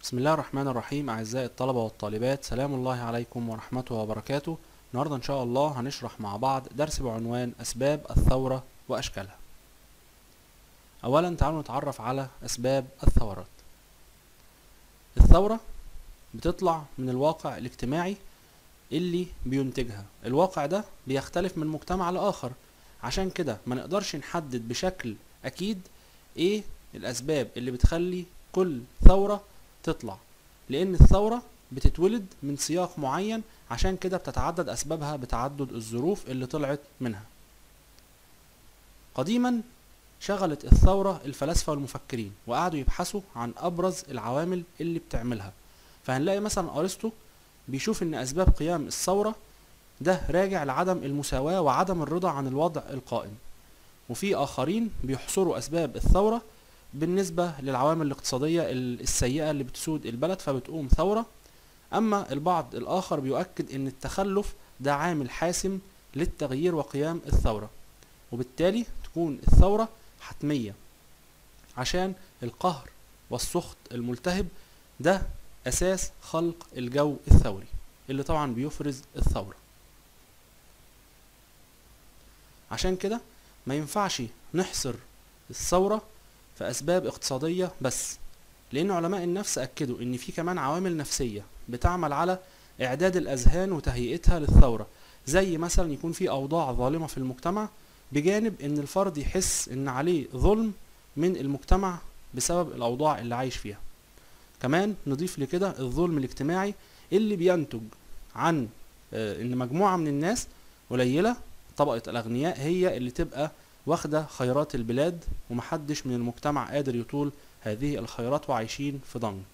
بسم الله الرحمن الرحيم أعزائي الطلبة والطالبات سلام الله عليكم ورحمته وبركاته النهاردة إن شاء الله هنشرح مع بعض درس بعنوان أسباب الثورة وأشكالها أولا تعالوا نتعرف على أسباب الثورات الثورة بتطلع من الواقع الاجتماعي اللي بينتجها الواقع ده بيختلف من مجتمع لآخر عشان كده ما نقدرش نحدد بشكل أكيد إيه الأسباب اللي بتخلي كل ثورة تطلع لان الثورة بتتولد من سياق معين عشان كده بتتعدد اسبابها بتعدد الظروف اللي طلعت منها قديما شغلت الثورة الفلاسفة والمفكرين وقعدوا يبحثوا عن ابرز العوامل اللي بتعملها فهنلاقي مثلا ارسطو بيشوف ان اسباب قيام الثورة ده راجع لعدم المساواة وعدم الرضا عن الوضع القائم وفي اخرين بيحصروا اسباب الثورة بالنسبة للعوامل الاقتصادية السيئة اللي بتسود البلد فبتقوم ثورة أما البعض الآخر بيؤكد أن التخلف ده عامل حاسم للتغيير وقيام الثورة وبالتالي تكون الثورة حتمية عشان القهر والسخط الملتهب ده أساس خلق الجو الثوري اللي طبعا بيفرز الثورة عشان كده ما ينفعش نحصر الثورة في أسباب اقتصادية بس لأن علماء النفس أكدوا إن في كمان عوامل نفسية بتعمل على إعداد الأذهان وتهيئتها للثورة زي مثلا يكون في أوضاع ظالمة في المجتمع بجانب إن الفرد يحس إن عليه ظلم من المجتمع بسبب الأوضاع اللي عايش فيها كمان نضيف لكده الظلم الاجتماعي اللي بينتج عن إن مجموعة من الناس قليلة طبقة الأغنياء هي اللي تبقى واخدة خيرات البلاد ومحدش من المجتمع قادر يطول هذه الخيرات وعايشين في ضنك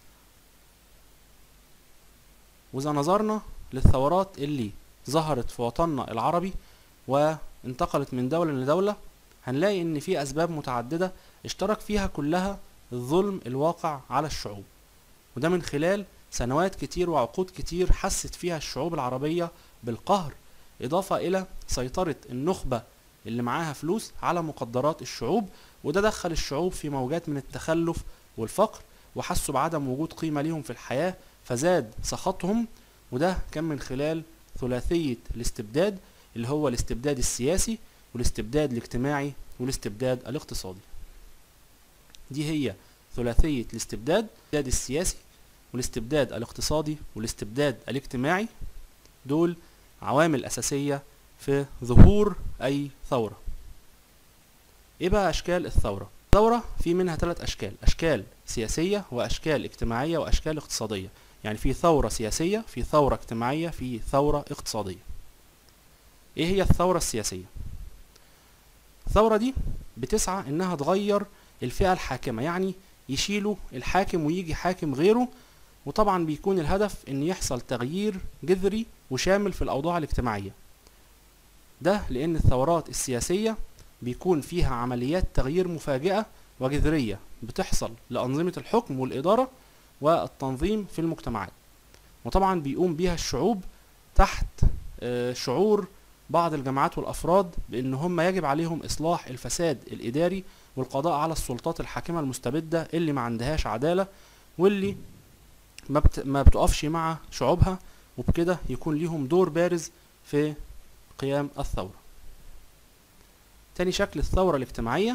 وإذا نظرنا للثورات اللي ظهرت في وطننا العربي وانتقلت من دولة لدولة هنلاقي ان في اسباب متعددة اشترك فيها كلها الظلم الواقع على الشعوب وده من خلال سنوات كتير وعقود كتير حست فيها الشعوب العربية بالقهر اضافة الى سيطرة النخبة اللي معاها فلوس على مقدرات الشعوب وده دخل الشعوب في موجات من التخلف والفقر وحسوا بعدم وجود قيمة ليهم في الحياة فزاد سخطهم وده كان من خلال ثلاثية الاستبداد اللي هو الاستبداد السياسي والاستبداد الاجتماعي والاستبداد الاقتصادي دي هي ثلاثية الاستبداد الاستبداد السياسي والاستبداد الاقتصادي والاستبداد الاجتماعي دول عوامل أساسية في ظهور أي ثورة إيه بقى أشكال الثورة؟ الثورة في منها ثلاث أشكال أشكال سياسية وأشكال اجتماعية وأشكال اقتصادية يعني في ثورة سياسية في ثورة اجتماعية في ثورة اقتصادية إيه هي الثورة السياسية؟ الثورة دي بتسعى إنها تغير الفئة الحاكمة يعني يشيلوا الحاكم ويجي حاكم غيره وطبعا بيكون الهدف ان يحصل تغيير جذري وشامل في الاوضاع الاجتماعيه ده لأن الثورات السياسية بيكون فيها عمليات تغيير مفاجئة وجذرية بتحصل لأنظمة الحكم والإدارة والتنظيم في المجتمعات وطبعا بيقوم بيها الشعوب تحت شعور بعض الجماعات والأفراد بأن هم يجب عليهم إصلاح الفساد الإداري والقضاء على السلطات الحاكمة المستبدة اللي ما عندهاش عدالة واللي ما, بت... ما بتقفش مع شعوبها وبكده يكون ليهم دور بارز في قيام الثورة تاني شكل الثورة الاجتماعية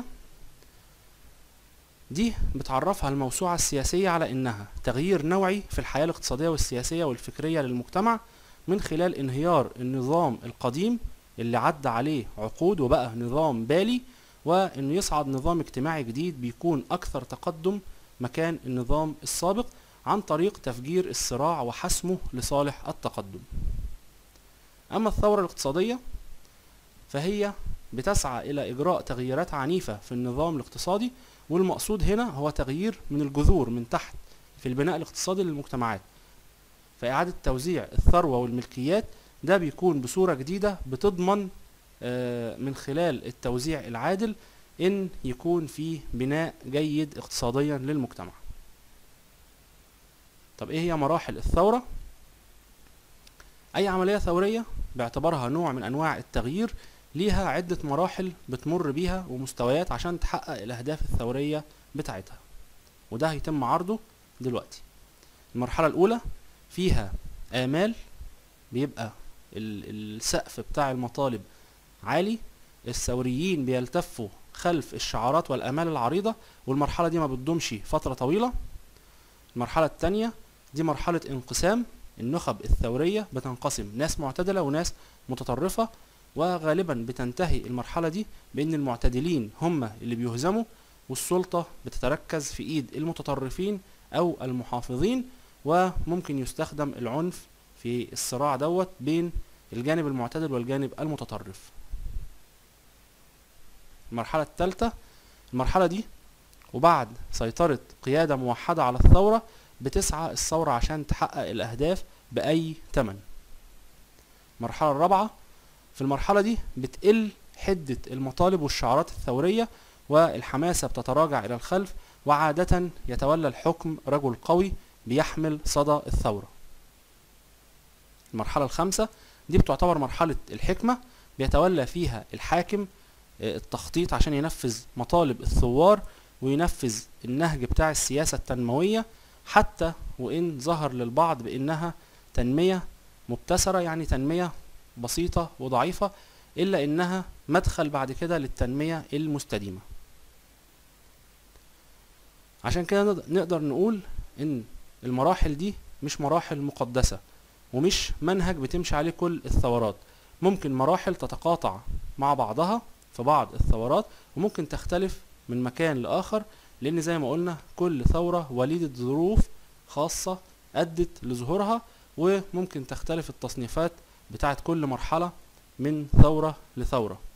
دي بتعرفها الموسوعة السياسية على انها تغيير نوعي في الحياة الاقتصادية والسياسية والفكرية للمجتمع من خلال انهيار النظام القديم اللي عدى عليه عقود وبقى نظام بالي وانه يصعد نظام اجتماعي جديد بيكون اكثر تقدم مكان النظام السابق عن طريق تفجير الصراع وحسمه لصالح التقدم أما الثورة الاقتصادية فهي بتسعى إلى إجراء تغييرات عنيفة في النظام الاقتصادي والمقصود هنا هو تغيير من الجذور من تحت في البناء الاقتصادي للمجتمعات فإعادة توزيع الثروة والملكيات ده بيكون بصورة جديدة بتضمن من خلال التوزيع العادل إن يكون في بناء جيد اقتصاديا للمجتمع طب إيه هي مراحل الثورة؟ أي عملية ثورية باعتبارها نوع من أنواع التغيير ليها عدة مراحل بتمر بيها ومستويات عشان تحقق الأهداف الثورية بتاعتها وده هيتم عرضه دلوقتي المرحلة الأولى فيها آمال بيبقى ال- السقف بتاع المطالب عالي الثوريين بيلتفوا خلف الشعارات والآمال العريضة والمرحلة دي ما بتدومش فترة طويلة المرحلة التانية دي مرحلة انقسام النخب الثورية بتنقسم ناس معتدلة وناس متطرفة وغالبا بتنتهي المرحلة دي بأن المعتدلين هم اللي بيهزموا والسلطة بتتركز في إيد المتطرفين أو المحافظين وممكن يستخدم العنف في الصراع دوت بين الجانب المعتدل والجانب المتطرف المرحلة الثالثة المرحلة دي وبعد سيطرة قيادة موحدة على الثورة بتسعى الثورة عشان تحقق الأهداف بأي تمن المرحلة الرابعة في المرحلة دي بتقل حدة المطالب والشعارات الثورية والحماسة بتتراجع إلى الخلف وعادة يتولى الحكم رجل قوي بيحمل صدى الثورة المرحلة الخامسة دي بتعتبر مرحلة الحكمة بيتولى فيها الحاكم آه، التخطيط عشان ينفذ مطالب الثوار وينفذ النهج بتاع السياسة التنموية حتى وإن ظهر للبعض بأنها تنمية مبتسرة يعني تنمية بسيطة وضعيفة إلا إنها مدخل بعد كده للتنمية المستديمة عشان كده نقد- نقدر نقول إن المراحل دي مش مراحل مقدسة ومش منهج بتمشي عليه كل الثورات ممكن مراحل تتقاطع مع بعضها في بعض الثورات وممكن تختلف من مكان لآخر لأن زي ما قلنا كل ثورة وليدة ظروف خاصة أدت لظهورها وممكن تختلف التصنيفات بتاعت كل مرحلة من ثورة لثورة